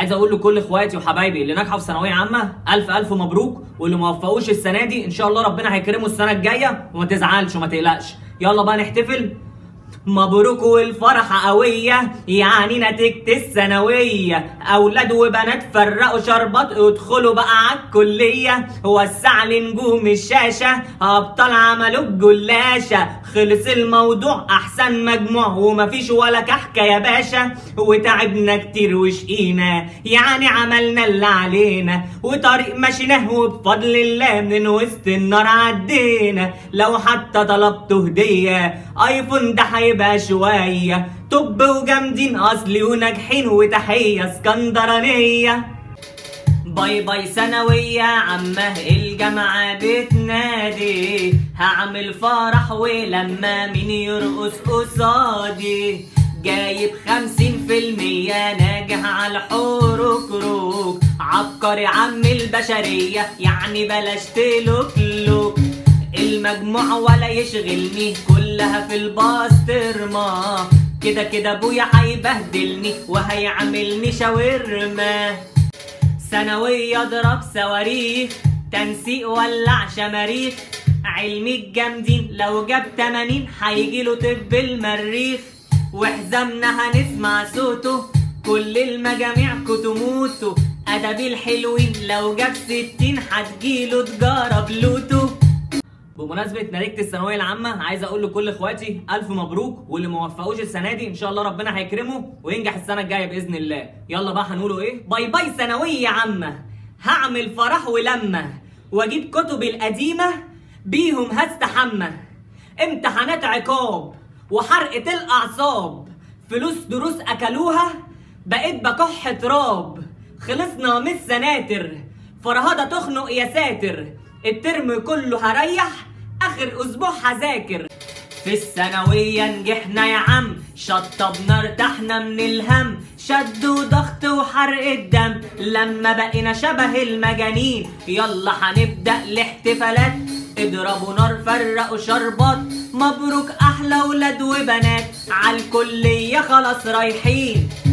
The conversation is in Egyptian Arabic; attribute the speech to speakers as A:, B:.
A: عايز اقول لكل اخواتي وحبايبي اللي نجحوا في ثانويه عامه الف الف مبروك واللي ما وفقوش السنه دي ان شاء الله ربنا هيكرمه السنه الجايه وما تزعلش وما تقلقش يلا بقى نحتفل مبروك والفرحة قوية يعني نتيجة الثانوية أولاد وبنات فرقوا شربات ادخلوا بقى عالكلية وسع لنجوم الشاشة أبطال عملوا الجلاشة خلص الموضوع أحسن مجموع ومفيش ولا كحكة يا باشا وتعبنا كتير وشقينا يعني عملنا اللي علينا وطريق مشيناه وبفضل الله من وسط النار عدينا لو حتى طلبته هدية ايفون ده هيبقى شوية طب وجامدين اصلي وناجحين وتحية اسكندرانية باي باي ثانوية عمه الجامعة بتنادي هعمل فرح ولما مين يرقص قصادي جايب خمسين في المية ناجح على الحروك روك عبقري عم البشرية يعني بلاش تلوك المجموع ولا يشغلني كلها في الباسترما كده كده ابويا هيبهدلني وهيعملني شاورما ثانوية اضرب صواريخ تنسيق ولع شماريخ علمي الجامدين لو جاب 80 هيجيله طب المريخ وحزامنا هنسمع صوته كل المجاميعكوا تموتوا ادبي الحلوين لو جاب 60 هتجيله تجارة بلوتو بمناسبة نتيجة الثانوية العامة عايز أقول لكل إخواتي ألف مبروك واللي ما وفقوش السنة دي إن شاء الله ربنا هيكرمه وينجح السنة الجاية بإذن الله يلا بقى هنقوله إيه باي باي ثانوية عامة هعمل فرح ولمة وأجيب كتبي القديمة بيهم هستحمى امتحانات عقاب وحرقة الأعصاب فلوس دروس أكلوها بقيت بكح تراب خلصنا من السناتر فرهضة تخنق يا ساتر الترم كله هريح اخر اسبوع هذاكر في الثانوية نجحنا يا عم شطبنا ارتحنا من الهم شد وضغط وحرق الدم لما بقينا شبه المجانين يلا هنبدأ الاحتفالات اضربوا نار فرقوا شربات مبروك احلى ولاد وبنات عالكلية خلاص رايحين